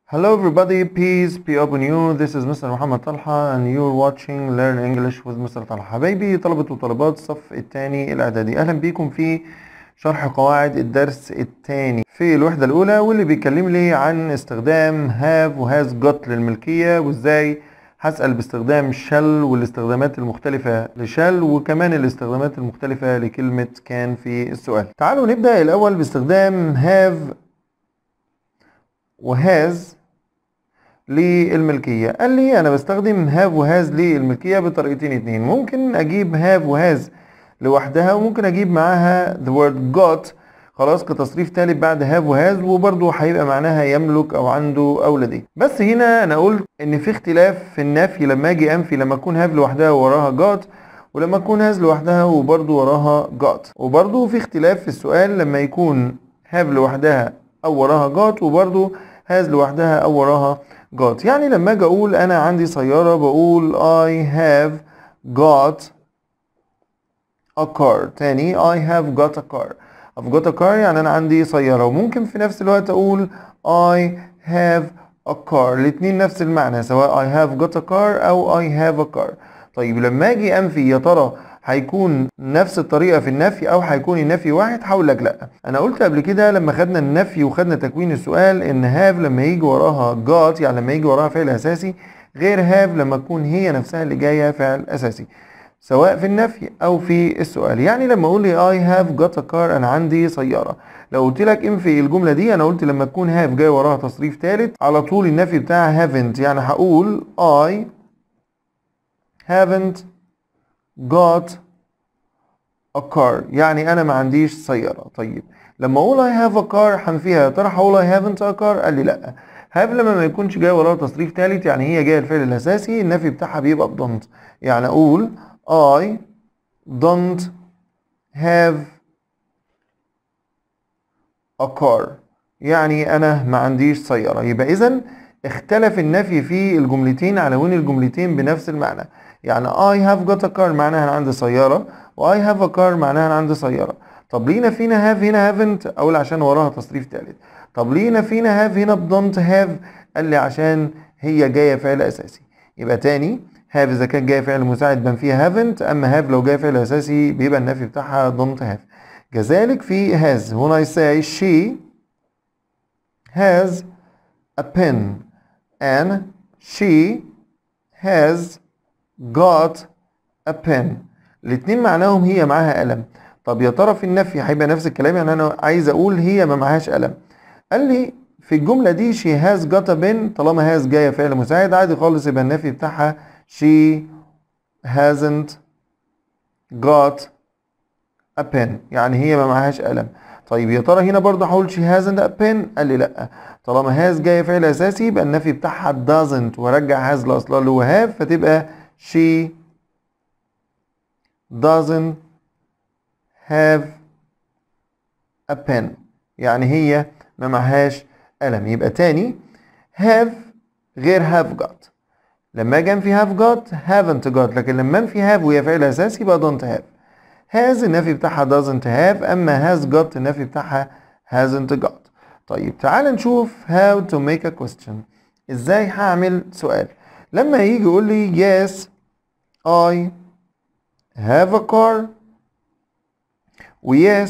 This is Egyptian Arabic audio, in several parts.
Hello everybody, peace be upon you. This is Mr. محمد طلحة and you're watching Learn English with Mr. طلحة. حبايبي طلبة وطالبات الصف الثاني الإعدادي أهلا بيكم في شرح قواعد الدرس الثاني في الوحدة الأولى واللي بيكلم لي عن استخدام have و has got للملكية وإزاي هسأل باستخدام shall والاستخدامات المختلفة لشال وكمان الاستخدامات المختلفة لكلمة كان في السؤال. تعالوا نبدأ الأول باستخدام have وهاز للملكية قال لي أنا بستخدم هاف وهاز للملكية بطريقتين اتنين ممكن أجيب هاف وهاز لوحدها وممكن أجيب معاها the word got خلاص كتصريف تالت بعد هاف وهاز وبرضه هيبقى معناها يملك أو عنده أو لديه بس هنا أنا قلت إن في اختلاف في النفي لما أجي أنفي لما أكون هاف لوحدها ووراها got ولما أكون هاز لوحدها وبرضه وراها got وبرضه في اختلاف في السؤال لما يكون هاف لوحدها أو وراها got وبرضه هاز لوحدها او وراها got يعني لما اجي اقول انا عندي سيارة بقول I have got a car تاني I have got a car I've got a car يعني انا عندي سيارة وممكن في نفس الوقت اقول I have a car الاتنين نفس المعنى سواء I have got a car او I have a car طيب لما اجي انفي يا ترى هيكون نفس الطريقة في النفي أو هيكون النفي واحد هقول لك لأ أنا قلت قبل كده لما خدنا النفي وخدنا تكوين السؤال إن هاف لما يجي وراها got يعني لما يجي وراها فعل أساسي غير هاف لما تكون هي نفسها اللي جاية فعل أساسي سواء في النفي أو في السؤال يعني لما أقول لي I have got a car أنا عندي سيارة لو قلت لك انفي الجملة دي أنا قلت لما تكون have جاي وراها تصريف ثالث على طول النفي بتاعها haven't يعني هقول I haven't got a car يعني انا ما عنديش سيارة طيب لما اقول I have a car هنفيها يا ترى هقول I haven't a car قال لي لا have لما ما يكونش جاي وراها تصريف ثالث يعني هي جايه الفعل الاساسي النفي بتاعها بيبقى ب don't يعني اقول I don't have a car يعني انا ما عنديش سيارة يبقى اذا اختلف النفي في الجملتين على وين الجملتين بنفس المعنى يعني I have got a car معناها انا عندي سيارة و I have a car معناها انا عندي سيارة طب ليه نفينا have هنا haven't اقول عشان وراها تصريف ثالث طب ليه نفينا have هنا ب don't have قال لي عشان هي جاية فعل اساسي يبقى تاني have اذا كانت جاية فعل مساعد بنفيها haven't اما have لو جاية فعل اساسي بيبقى النفي بتاعها don't have كذلك في has when I say she has a pen and she has got a pen الاتنين معناهم هي معاها قلم طب يا ترى في النفي هيبقى نفس الكلام يعني انا عايز اقول هي ما معهاش قلم قال لي في الجملة دي she has got a pen طالما has جاية فعل مساعد عادي خالص يبقى النفي بتاعها she hasn't got a pen يعني هي ما معهاش قلم طيب يا ترى هنا برضه هقول she hasn't a pen قال لي لا طالما has جاية فعل اساسي يبقى النفي بتاعها doesn't وارجع has لاصلها اللي هو have فتبقى she doesn't have a pen يعني هي ما معهاش قلم يبقى تاني have غير have got لما اجي في have got haven't got لكن لما في have وهي فعل اساسي يبقى don't have has النفي بتاعها doesn't have اما has got النفي بتاعها hasn't got طيب تعال نشوف how to make a question ازاي هعمل سؤال لما يجي يقول لي yes I have a car و yes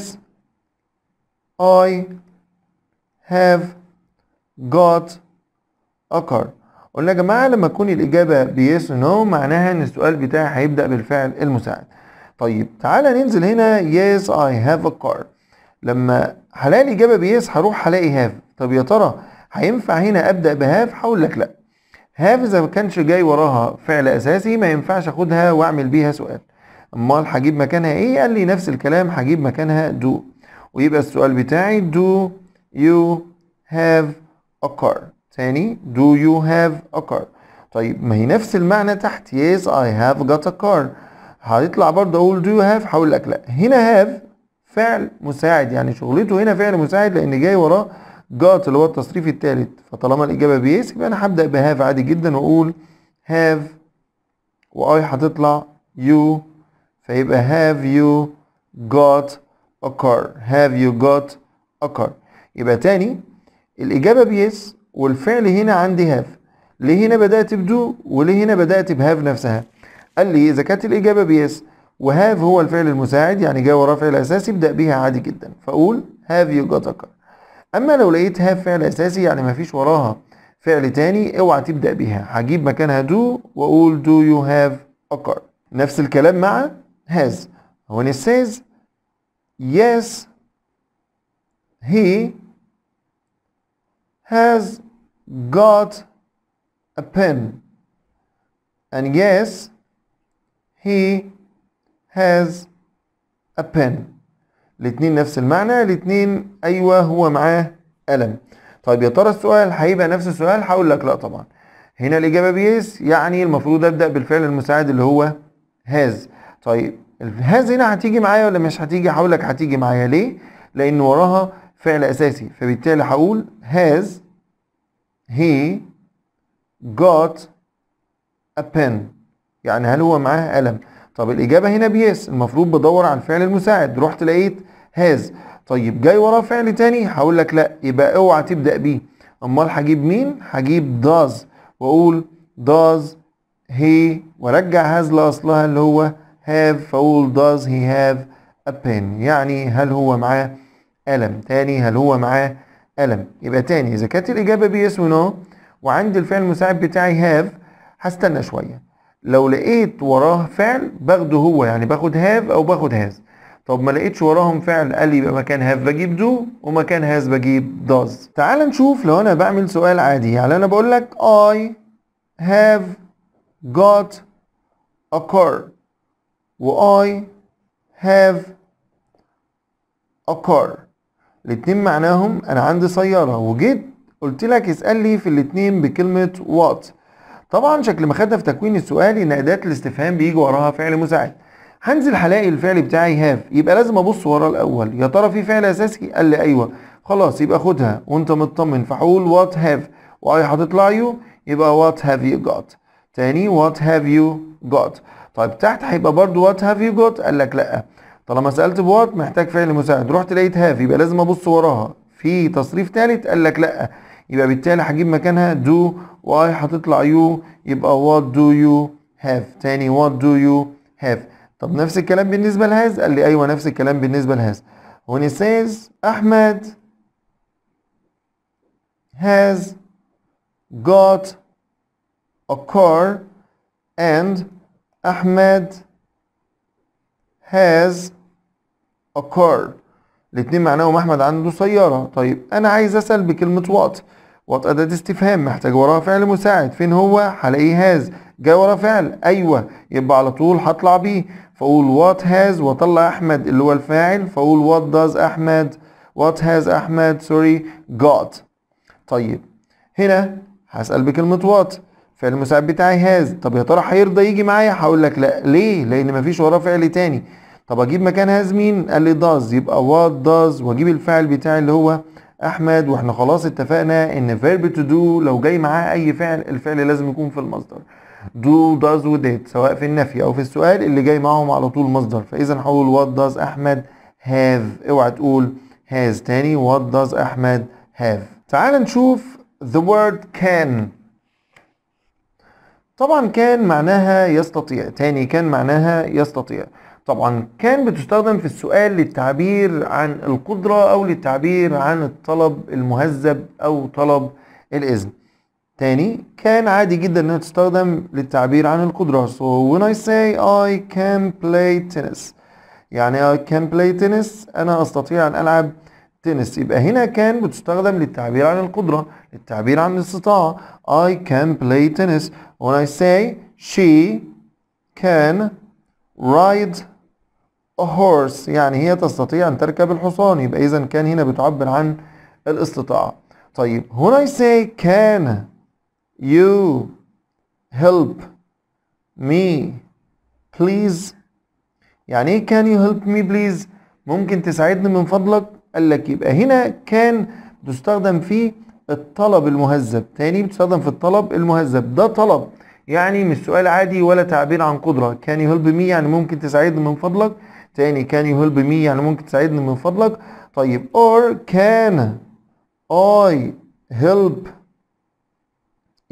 I have got a car قلنا يا جماعة لما تكون الإجابة بيس نو معناها إن السؤال بتاعي هيبدأ بالفعل المساعد طيب تعالى ننزل هنا yes I have a car لما هلاقي الإجابة بيس هروح هلاقي have طب يا ترى هينفع هنا أبدأ بهاف هقول لك لأ هاف إذا ما كانش جاي وراها فعل أساسي ما ينفعش أخدها وأعمل بيها سؤال امال هجيب مكانها ايه قال لي نفس الكلام هجيب مكانها do ويبقى السؤال بتاعي do you have a car تاني do you have a car طيب ما هي نفس المعنى تحت yes I have got a car هيطلع برضه اقول do you have هقول لك لا هنا have فعل مساعد يعني شغلته هنا فعل مساعد لان جاي وراه got اللي هو التصريف الثالث فطالما الاجابه بيس يبقى انا هبدا بهاف عادي جدا واقول have واي هتطلع you فيبقى have you got a car have you got a car يبقى تاني الإجابة بيس والفعل هنا عندي هاف ليه هنا بدأت بدو وليه هنا بدأت بهاف نفسها قال لي إذا كانت الإجابة بيس وهاف هو الفعل المساعد يعني جاي وراه فعل أساسي ابدأ بيها عادي جدا فأقول have you got a car أما لو لقيت هاف فعل أساسي يعني مفيش وراها فعل تاني اوعى تبدأ بيها هجيب مكانها do وأقول do you have a car نفس الكلام مع has when it says yes he has got a pen and yes he has a pen الاتنين نفس المعنى الاتنين ايوه هو معاه قلم طيب يا ترى السؤال هيبقى نفس السؤال هقول لك لا طبعا هنا الاجابه بيس يعني المفروض ابدا بالفعل المساعد اللي هو هاز طيب الهاز هنا هتيجي معايا ولا مش هتيجي هقول لك هتيجي معايا ليه لان وراها فعل اساسي فبالتالي هقول has he got a pen يعني هل هو معاه قلم طب الإجابة هنا بيس المفروض بدور على الفعل المساعد رحت لقيت هاز طيب جاي وراه فعل تاني هقول لك لا يبقى اوعى تبدأ بيه امال هجيب مين هجيب does واقول does he وارجع has لاصلها اللي هو have فاقول does he have a pen يعني هل هو معاه قلم تاني هل هو معاه قلم يبقى تاني اذا كانت الاجابه بيس ونو وعندي الفعل المساعد بتاعي هاف هستنى شويه لو لقيت وراه فعل باخده هو يعني باخد هاف او باخد هاز طب ما لقيتش وراهم فعل قال لي يبقى مكان هاف بجيب دو ومكان هاز بجيب داز تعال نشوف لو انا بعمل سؤال عادي يعني انا بقول لك I have got a car و I have a car الاتنين معناهم انا عندي سيارة وجيت قلت لك اسأل لي في الاتنين بكلمة what طبعا شكل ما خدنا في تكوين السؤال ان اداة الاستفهام بيجي وراها فعل مساعد هنزل هلاقي الفعل بتاعي هاف يبقى لازم ابص وراه الاول يا ترى في فعل اساسي قال لي ايوه خلاص يبقى خدها وانت مطمن فهقول وات هاف واي هتطلع يو يبقى وات هاف يو جوت تاني وات هاف يو جوت طيب تحت هيبقى برضو وات هاف يو جوت قال لك لا طالما سالت بوات محتاج فعل مساعد رحت لقيت هاف يبقى لازم ابص وراها في تصريف ثالث قال لك لا يبقى بالتالي هجيب مكانها do واي هتطلع you يبقى what do you have تاني what do you have طب نفس الكلام بالنسبة لهاز قال لي أيوة نفس الكلام بالنسبة لهاز when it says أحمد has got a car and أحمد has a car الاتنين معناهم أحمد عنده سيارة طيب أنا عايز أسأل بكلمة what وات أداة استفهام محتاج وراها فعل مساعد فين هو هلاقيه هاز جاي وراه فعل أيوه يبقى على طول هطلع بيه فأقول وات هاز وأطلع أحمد اللي هو الفاعل فأقول وات داز أحمد وات هاز أحمد سوري got طيب هنا هسأل بكلمة وات فعل المساعد بتاعي هاز طب يا ترى هيرضى يجي معايا هقول لك لا ليه لأن مفيش وراه فعل تاني طب أجيب مكان هاز مين قال لي داز يبقى وات داز وأجيب الفاعل بتاعي اللي هو احمد واحنا خلاص اتفقنا ان verb to do لو جاي معاه اي فعل الفعل لازم يكون في المصدر do does و did سواء في النفي او في السؤال اللي جاي معاهم على طول مصدر فاذا هقول what does احمد have اوعى تقول has تاني what does احمد have تعال نشوف the word can طبعا كان معناها يستطيع تاني كان معناها يستطيع طبعا كان بتستخدم في السؤال للتعبير عن القدرة أو للتعبير عن الطلب المهذب أو طلب الإذن تاني كان عادي جدا انها تستخدم للتعبير عن القدرة so when I say I can play tennis يعني I can play tennis أنا أستطيع أن ألعب تنس يبقى هنا كان بتستخدم للتعبير عن القدرة للتعبير عن الاستطاعة I can play tennis when I say she can ride a horse يعني هي تستطيع أن تركب الحصان يبقى إذا كان هنا بتعبر عن الاستطاعة طيب when I say can you help me please يعني ايه can you help me please ممكن تساعدني من فضلك قال لك يبقى هنا كان بتستخدم في الطلب المهذب تاني بتستخدم في الطلب المهذب ده طلب يعني مش سؤال عادي ولا تعبير عن قدرة can you help me يعني ممكن تساعدني من فضلك تاني can you help me يعني ممكن تساعدني من فضلك طيب or can I help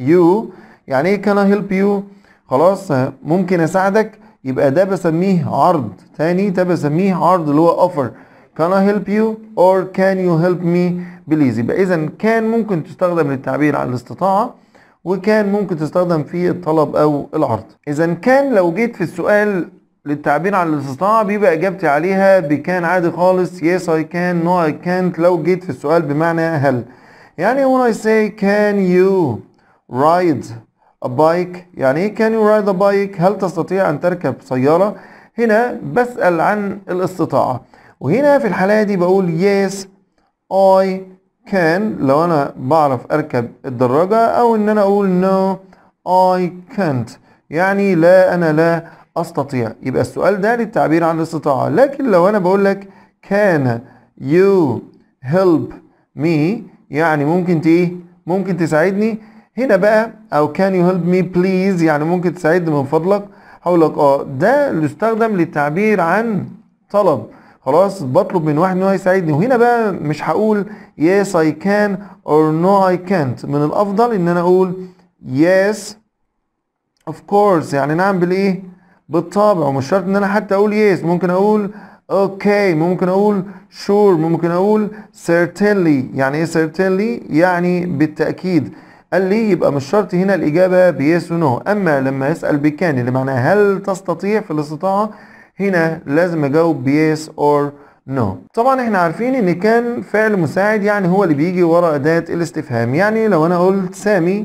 you يعني ايه can I help you خلاص ممكن اساعدك يبقى ده بسميه عرض تاني ده بسميه عرض اللي هو offer can I help you or can you help me please يبقى اذا كان ممكن تستخدم للتعبير عن الاستطاعة وكان ممكن تستخدم في الطلب او العرض اذا كان لو جيت في السؤال للتعبير عن الاستطاعة بيبقى اجابتي عليها بكان عادي خالص yes I can no I can't لو جيت في السؤال بمعنى هل يعني when I say can you ride a bike يعني ايه can you ride a bike هل تستطيع ان تركب سيارة هنا بسأل عن الاستطاعة وهنا في الحالة دي بقول yes I can لو انا بعرف اركب الدراجة او ان انا اقول no I can't يعني لا انا لا استطيع يبقى السؤال ده للتعبير عن الاستطاعة لكن لو انا بقول لك can you help me يعني ممكن ايه ممكن تساعدني هنا بقى او can you help me please يعني ممكن تساعدني من فضلك هقول لك اه ده اللي يستخدم للتعبير عن طلب خلاص بطلب من واحد ان هو يساعدني وهنا بقى مش هقول yes I can or no I can't من الافضل ان انا اقول yes of course يعني نعم بالايه بالطبع ومش شرط ان انا حتى اقول yes ممكن اقول اوكي ممكن اقول sure ممكن اقول certainly يعني ايه certainly يعني بالتاكيد قال لي يبقى مش شرط هنا الاجابه بيس ونو اما لما يسال بكان اللي معناها هل تستطيع في الاستطاعه هنا لازم اجاوب بيس اور نو طبعا احنا عارفين ان كان فعل مساعد يعني هو اللي بيجي ورا اداه الاستفهام يعني لو انا قلت سامي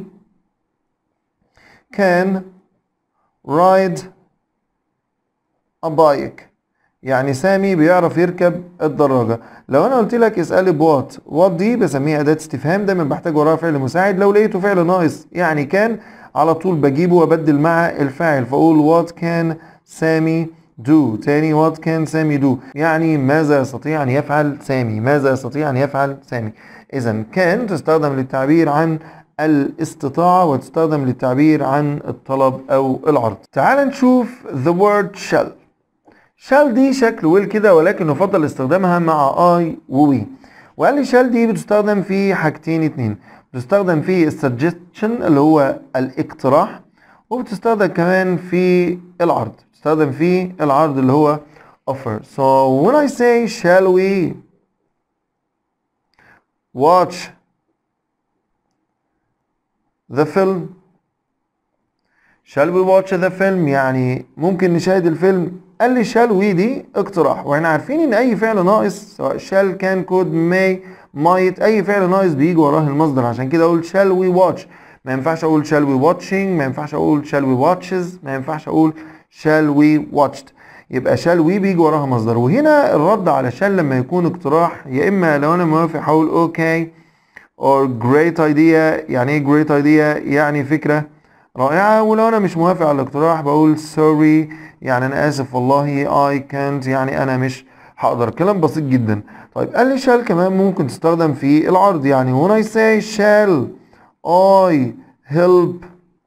كان ride a bike يعني سامي بيعرف يركب الدراجة لو انا قلت لك اسألي بوات وات دي بسميها اداة استفهام دايما بحتاج وراها فعل مساعد لو لقيته فعل ناقص يعني كان على طول بجيبه وابدل مع الفاعل فاقول وات كان سامي do تاني what can سامي do يعني ماذا يستطيع أن يفعل سامي ماذا يستطيع أن يفعل سامي إذا can تستخدم للتعبير عن الاستطاعة وتستخدم للتعبير عن الطلب أو العرض تعال نشوف the word shall shall دي شكل ويل كده ولكن يفضل استخدامها مع I و we وقال لي shall دي بتستخدم في حاجتين اتنين بتستخدم في suggestion اللي هو الاقتراح وبتستخدم كمان في العرض بتستخدم في العرض اللي هو offer so when I say shall we watch the film shall we watch the film يعني ممكن نشاهد الفيلم قال لي shall we دي اقتراح واحنا عارفين ان اي فعل ناقص سواء shall can could may might اي فعل ناقص بيجي وراه المصدر عشان كده اقول shall we watch ما ينفعش اقول shall we watching ما ينفعش اقول shall we watches ما ينفعش اقول shall we watched يبقى shall we بيجي وراها مصدر وهنا الرد على shall لما يكون اقتراح يا اما لو انا موافق هقول اوكي or great idea يعني ايه great idea يعني فكرة رائعة ولو انا مش موافق على الاقتراح بقول sorry يعني انا اسف والله I can't يعني انا مش هقدر كلام بسيط جدا طيب قال لي shall كمان ممكن تستخدم في العرض يعني when I say shall I help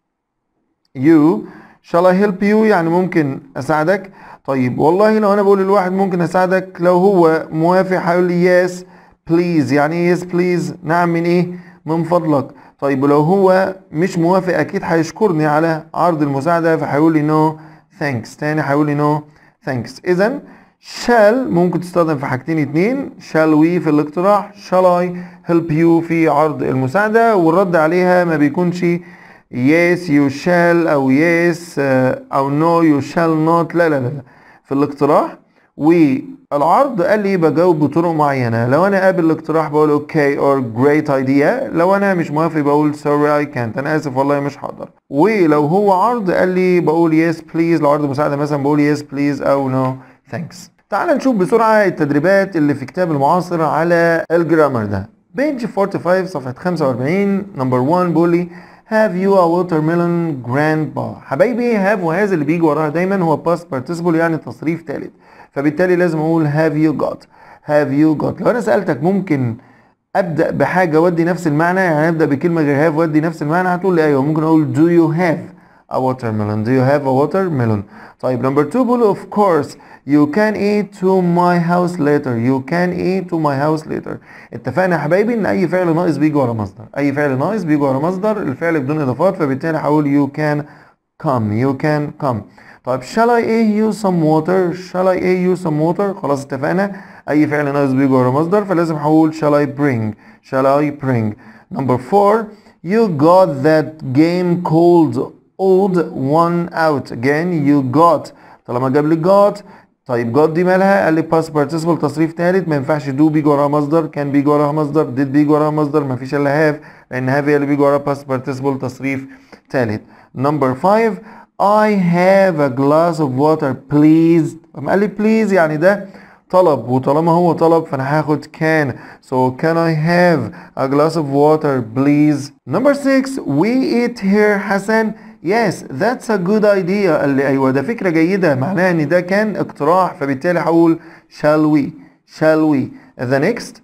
you shall I help you يعني ممكن اساعدك طيب والله لو انا بقول للواحد ممكن اساعدك لو هو موافق هيقول لي yes please يعني ايه yes please نعم من ايه من فضلك طيب ولو هو مش موافق اكيد هيشكرني على عرض المساعدة فهيقول لي no thanks تاني هيقول لي no thanks اذا shall ممكن تستخدم في حاجتين اتنين shall we في الاقتراح shall I help you في عرض المساعدة والرد عليها ما بيكونش yes you shall او yes uh, او no you shall not لا لا لا في الاقتراح والعرض قال لي بجاوب بطرق معينة لو انا قابل الاقتراح بقول اوكي okay or great idea لو انا مش موافق بقول sorry I can't انا اسف والله مش هقدر ولو هو عرض قال لي بقول yes please لو عرض مساعدة مثلا بقول yes please او no thanks تعال نشوف بسرعة التدريبات اللي في كتاب المعاصر على الجرامر ده بيج 45 صفحة 45 نمبر 1 بيقول لي have you a watermelon grandpa حبايبي have وهذا اللي بيجي وراها دايما هو past participle يعني تصريف ثالث فبالتالي لازم اقول have you got have you got لو انا سألتك ممكن ابدا بحاجة ودي نفس المعنى يعني ابدا بكلمة غير have ودي نفس المعنى هتقول لي ايوه ممكن اقول do you have a watermelon do you have a watermelon طيب number two بيقول of course you can eat to my house later you can eat to my house later اتفقنا يا حبايبي ان اي فعل ناقص بيجي ورا مصدر اي فعل ناقص بيجي ورا مصدر الفعل بدون اضافات فبالتالي هقول you can come you can come طيب shall I aid you some water shall I aid you some water خلاص اتفقنا اي فعل ناقص بيجي ورا مصدر فلازم هقول shall I bring shall I bring number four you got that game called old one out again you got طالما جاب لي got طيب got دي مالها قال لي past participle تصريف ثالث ما ينفعش do بيجي وراها مصدر كان بيجي وراها مصدر did بيجي وراها مصدر ما فيش الا have لان have هي اللي بيجي وراها past participle تصريف ثالث number five I have a glass of water please قام قال لي please يعني ده طلب وطالما هو طلب فانا هاخد can so can I have a glass of water please number six we eat here حسن yes that's a good idea قال لي ايوه ده فكرة جيدة معناها ان ده كان اقتراح فبالتالي هقول shall we shall we the next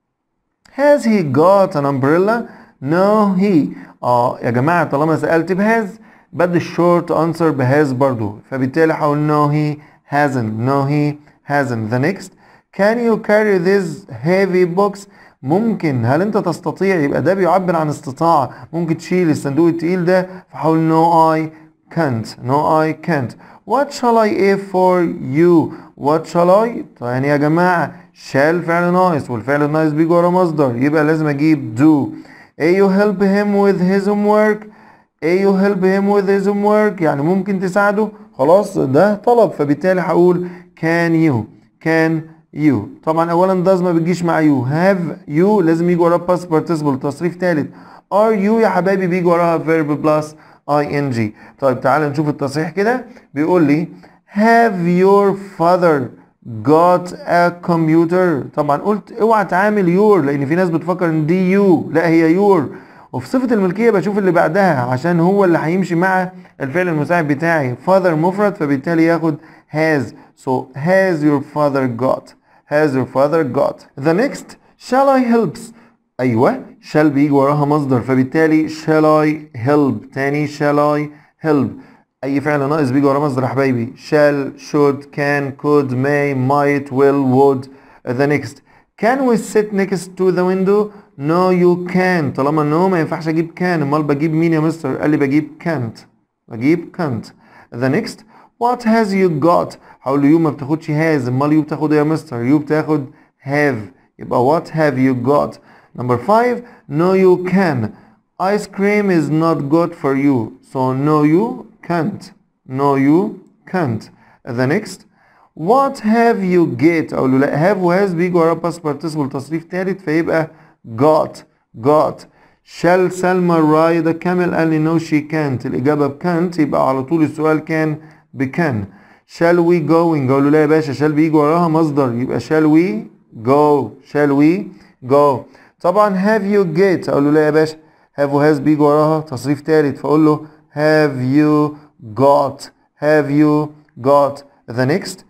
has he got an umbrella no he اه يا جماعة طالما سألت بهاز بدي الشورت انسر بهاز برضو فبالتالي هقول no he hasn't no he hasn't the next can you carry this heavy box ممكن هل انت تستطيع يبقى ده بيعبر عن استطاعة ممكن تشيل الصندوق التقيل ده فحاول no I can't no I can't what shall I eat for you what shall I طيب يعني يا جماعة shall فعل ناقص والفعل الناقص بيجي ورا مصدر يبقى لازم اجيب do A you help him with his homework A you help him with his homework يعني ممكن تساعده خلاص ده طلب فبالتالي هقول can you can you طبعا اولا does ما بتجيش مع you have you لازم يجي وراها past participle تصريف ثالث are you يا حبايبي بيجي وراها verb plus ing طيب تعال نشوف التصحيح كده بيقول لي have your father got a computer طبعا قلت اوعى تعامل your لان في ناس بتفكر ان دي you لا هي your وفي صفة الملكية بشوف اللي بعدها عشان هو اللي هيمشي مع الفعل المساعد بتاعي father مفرد فبالتالي ياخد has so has your father got has your father got the next shall I help ايوه shall بيجي وراها مصدر فبالتالي shall I help تاني shall I help اي فعل ناقص بيجي وراه مصدر يا حبايبي shall should can could may might will would the next can we sit next to the window no you can طالما no ما ينفعش اجيب can امال بجيب مين يا مستر قال لي بجيب can't بجيب can't the next what has you got هقول له you ما بتاخدش has امال you بتاخد ايه يا مستر you بتاخد have يبقى what have you got number five no you can ice cream is not good for you so no you can't no you can't the next what have you get اقول له لا have و has بيجي وراه past participle تصريف ثالث فيبقى got got shall سلمى ride a camel قال لي no she can't الإجابة ب can't يبقى على طول السؤال كان بكان shall we going اقول له لا يا باشا shall بيجي وراها مصدر يبقى shall we go shall we go طبعا have you get اقول له لا يا باشا have و has بيجي وراها تصريف ثالث فاقول له have you got have you got the next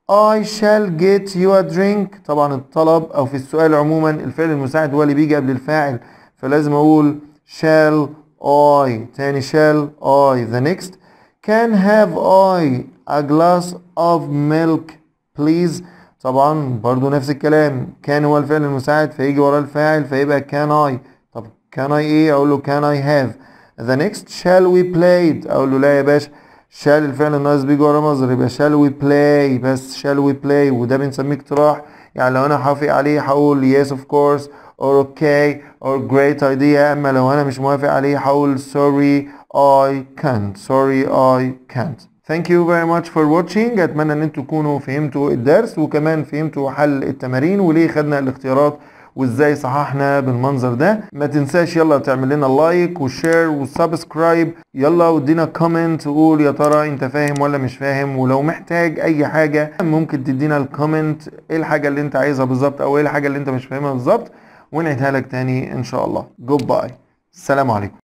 I shall get you a drink طبعا الطلب او في السؤال عموما الفعل المساعد هو اللي بيجي قبل الفاعل فلازم اقول shall I تاني shall I the next can have I a glass of milk please طبعا برضو نفس الكلام كان هو الفعل المساعد فيجي وراه الفاعل فيبقى can I طب can I ايه اقول له can I have the next shall we play اقول له لا يا باشا shall الفعل الناقص بيجي ورا مصدر يبقى shall we play بس shall we play وده بنسميه اقتراح يعني لو انا هوافق عليه هقول yes of course or okay or great idea اما لو انا مش موافق عليه هقول sorry I can't sorry I can't Thank you very much for watching اتمنى ان انتوا تكونوا فهمتوا الدرس وكمان فهمتوا حل التمارين وليه خدنا الاختيارات وازاي صححنا بالمنظر ده ما تنساش يلا تعمل لنا لايك وشير وسبسكرايب يلا ودينا كومنت وقول يا ترى انت فاهم ولا مش فاهم ولو محتاج اي حاجة ممكن تدينا الكومنت ايه الحاجة اللي انت عايزها بالظبط او ايه الحاجة اللي انت مش فاهمها بالظبط ونعيدها لك تاني ان شاء الله جود باي السلام عليكم